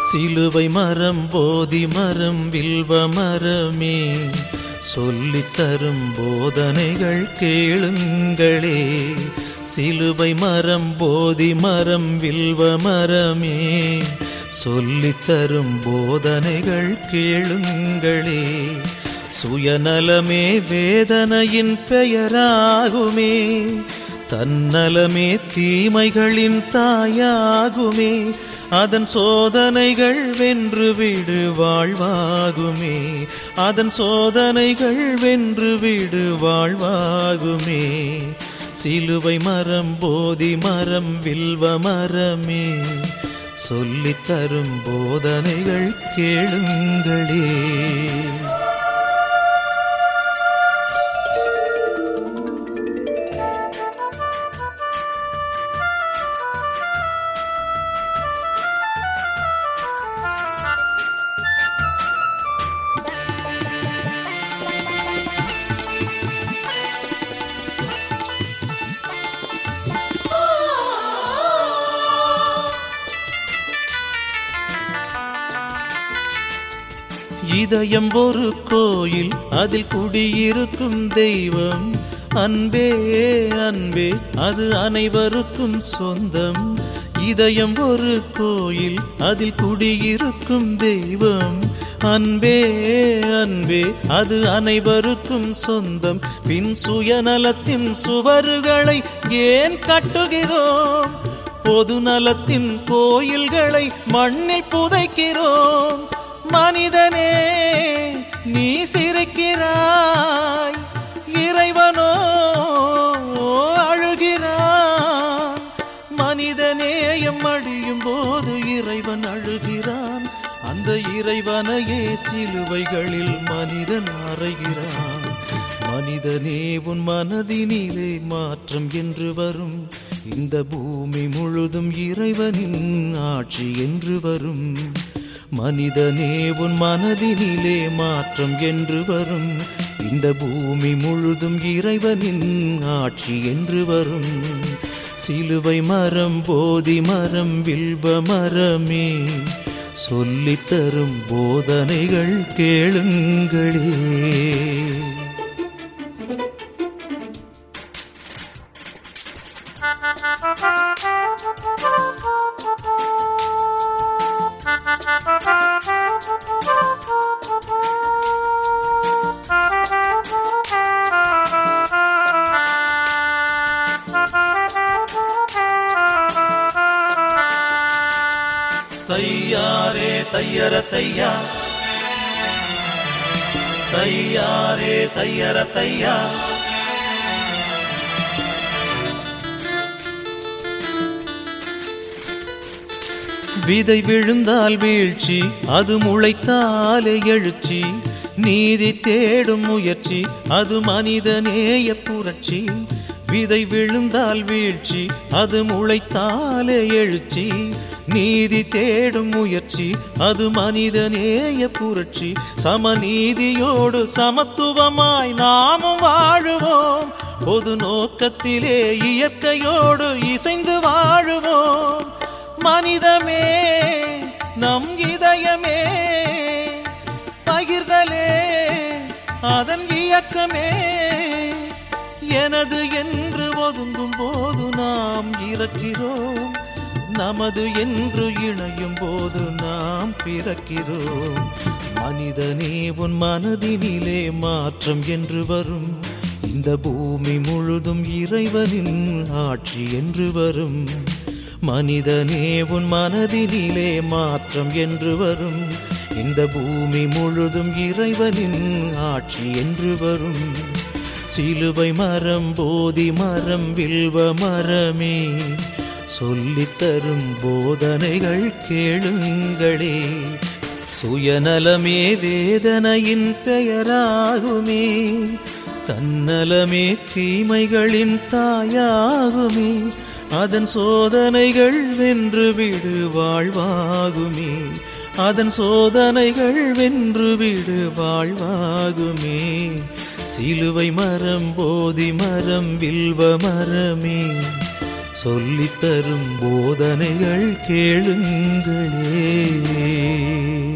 சிலுவை மரம் போதி மரம் வில்வ மரமே சொல்லித் தரும் போதனைகள் கேளுங்களே சிலுவை மரம் போதி மரம் வில்வ மரமே சொல்லித் தரும் போதனைகள் கேளுங்களே சுயநலமே வேதனையின் பெயராகுமே தன்னலமே தீமைகளின் தாயாகுமே அதன் சோதனைகள் வென்று விடு வாழ்வாகுமே அதன் சோதனைகள் வென்று விடு வாழ்வாகுமே சிலுவை மரம் போதி மரம் வில்வ மரமே சொல்லித் தரும் போதனைகள் கேளுங்களே இதயம் ஒரு கோயில் அதில் குடியிருக்கும் தெய்வம் அன்பே அன்பே அது அனைவருக்கும் சொந்தம் இதயம் ஒரு கோயில் அதில் குடியிருக்கும் தெய்வம் அன்பே அன்பே அது அனைவருக்கும் சொந்தம் பின் சுயநலத்தின் சுவறுகளை ஏன் கட்டுகிறோம் பொது நலத்தின் கோயில்களை மண்ணில் புதைக்கிறோம் மனிதனே நீ சிரிக்கிறாய் இறைவனோ அழுகிறான் மனிதநேயம் அழியும் போது இறைவன் அழுகிறான் அந்த இறைவனையே சிலுவைகளில் மனிதன் அறைகிறான் மனிதனே உன் மனதினிலே மாற்றம் என்று வரும் இந்த பூமி முழுதும் இறைவனின் ஆட்சி என்று வரும் மனிதனே உன் மனதினிலே மாற்றம் என்று வரும் இந்த பூமி முழுதும் இறைவனின் ஆட்சி என்று வரும் சிலுவை மரம் போதி மரம் வில்வ மரமே சொல்லித் தரும் போதனைகள் கேளுங்களே தையாரே தையர தையா தையாரே தையர தையா விதை விழுந்தால் வீழ்ச்சி அது முளைத்தாலே எழுச்சி நீதி தேடும் முயற்சி அது மனிதநேய புரட்சி விதை விழுந்தால் வீழ்ச்சி அது முளைத்தாலே எழுச்சி நீதி தேடும் முயற்சி அது மனிதநேய புரட்சி சமநீதியோடு சமத்துவமாய் நாமும் வாழுவோம் பொது நோக்கத்திலே இயற்கையோடு இசைந்து வாழுவோம் மனிதமே நம் இதயமே பகிர்தலே அதன் இயக்கமே எனது என்று ஒதுங்கும் போது நாம் இறக்கிறோம் நமது என்று இணையும் போது நாம் பிறக்கிறோம் மனிதனே உன் மனதினிலே மாற்றம் என்று வரும் இந்த பூமி முழுதும் இறைவனின் ஆட்சி என்று வரும் மனிதனே உன் மனதினிலே மாற்றம் என்று வரும் இந்த பூமி முழுதும் இறைவனின் ஆட்சி என்று வரும் சிலுவை மரம் போதி மரம் வில்வ மரமே சொல்லித் தரும் போதனைகள் கேளுங்களே சுயநலமே வேதனையின் பெயராகுமே தன்னலமே தீமைகளின் தாயாகுமே அதன் சோதனைகள் வென்று விடு வாழ்வாகுமே அதன் சோதனைகள் வென்று விடு வாழ்வாகுமே சிலுவை மரம் போதி மரம் வில்வ மரமே சொல்லித் தரும் போதனைகள் கேளுங்களே